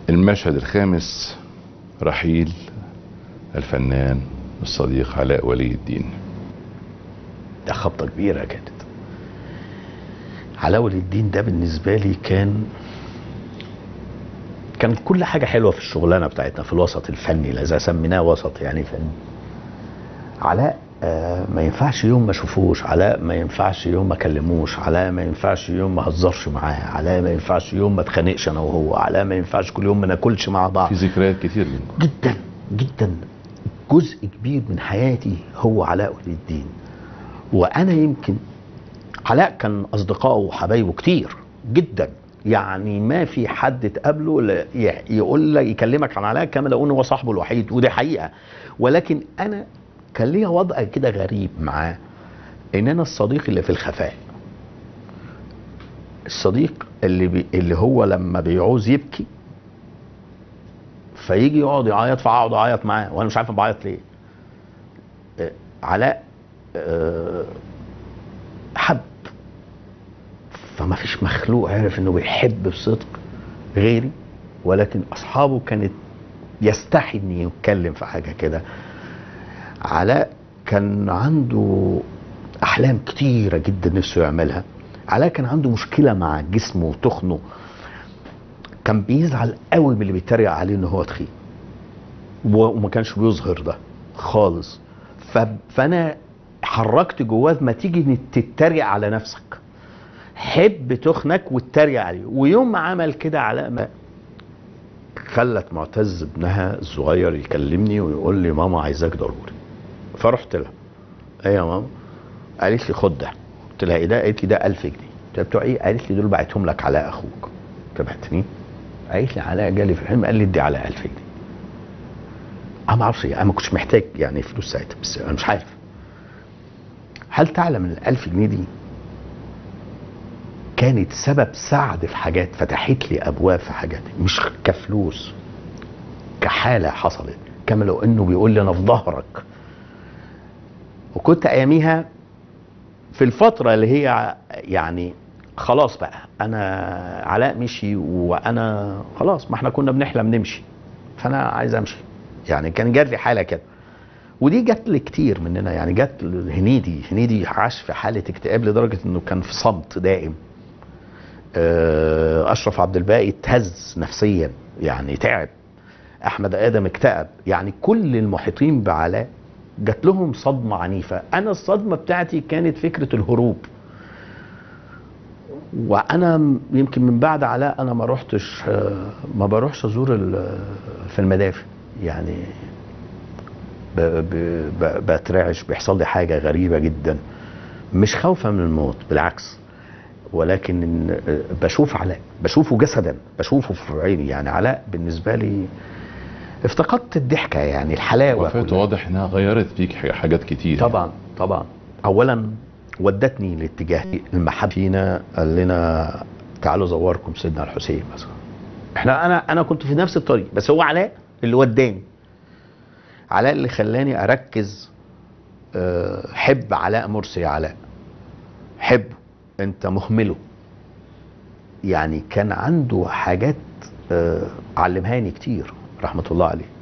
المشهد الخامس رحيل الفنان الصديق علاء ولي الدين ده خبطه كبيره كانت علاء ولي الدين ده بالنسبه لي كان كان كل حاجه حلوه في الشغلانه بتاعتنا في الوسط الفني اذا سميناه وسط يعني فني علاء آه ما ينفعش يوم ما اشوفوش علاء ما ينفعش يوم ما اكلموش علاء ما ينفعش يوم ما اهزرش معاه علاء ما ينفعش يوم ما اتخانقش انا وهو علاء ما ينفعش كل يوم ما ناكلش مع بعض في ذكريات كتير بينكم جدا جدا جزء كبير من حياتي هو علاء ولي الدين وانا يمكن علاء كان اصدقائه وحبايبه كتير جدا يعني ما في حد تقابله لا- ي- يقول لك يكلمك عن علاء كما لو انه هو صاحبه الوحيد ودي حقيقه ولكن انا كان ليا وضع كده غريب معاه ان انا الصديق اللي في الخفاء الصديق اللي بي اللي هو لما بيعوز يبكي فيجي يقعد يعيط فاقعد اعيط معاه وانا مش عارف أنا بعيط ليه آه، علاء آه، حب فما فيش مخلوق عرف انه بيحب بصدق غيري ولكن اصحابه كانت يستحي ان يتكلم في حاجه كده علاء كان عنده احلام كتيره جدا نفسه يعملها علاء كان عنده مشكله مع جسمه وتخنه كان بيزعل قوي من اللي بيتريق عليه ان هو تخين و- وما كانش بيظهر ده خالص ف... فانا حركت جواه ما تيجي إن تتريق على نفسك حب تخنك واتريق عليه ويوم ما عمل كده علاء ما خلت معتز ابنها الصغير يكلمني ويقول لي ماما عايزاك ضروري فرحت لها ايه يا ماما قالت لي خد ده قلت لها ايه ده قالت لي ده 1000 جنيه قلت لها بتوع ايه قالت لي دول بعتهم لك علاء اخوك تبعتني قالت لي علاء جالي في الحلم قال لي ادي علاء 1000 جنيه انا ما اعرفش انا ما كنتش محتاج يعني فلوس ساعتها بس انا مش عارف هل تعلم ان ال 1000 جنيه دي كانت سبب سعد في حاجات فتحت لي ابواب في حاجات مش كفلوس كحاله حصلت كما لو انه بيقول لي انا في ظهرك وكنت اياميها في الفتره اللي هي يعني خلاص بقى انا علاء مشي وانا خلاص ما احنا كنا بنحلم نمشي فانا عايز امشي يعني كان جات لي حاله كده ودي جات لي كتير مننا يعني جات هنيدي هنيدي عاش في حاله اكتئاب لدرجه انه كان في صمت دائم آه، اشرف عبد الباقي اتهز نفسيا يعني تعب احمد ادم اكتئب يعني كل المحيطين بعلاء جات لهم صدمه عنيفه انا الصدمه بتاعتي كانت فكره الهروب وانا م- يمكن من بعد علاء انا ما رحتش آه، ما بروحش ازور ال- في المدافع يعني ب- ب- ب- بترعش بيحصل لي حاجه غريبه جدا مش خوفا من الموت بالعكس ولكن إن- آه، بشوف علاء بشوفه جسدا بشوفه في عيني يعني علاء بالنسبه لي افتقدت الضحكه يعني الحلاوه وفاته كلها. واضح انها غيرت فيك ح- حاجات كتير طبعا طبعا اولا ودتني لاتجاه المحب فينا قال لنا تعالوا زوركم سيدنا الحسين مثلا احنا انا انا كنت في نفس الطريق بس هو علاء اللي وداني علاء اللي خلاني اركز آه، حب علاء مرسي يا علاء حبه انت مهمله يعني كان عنده حاجات آه، علمهاني كتير رحمه الله عليه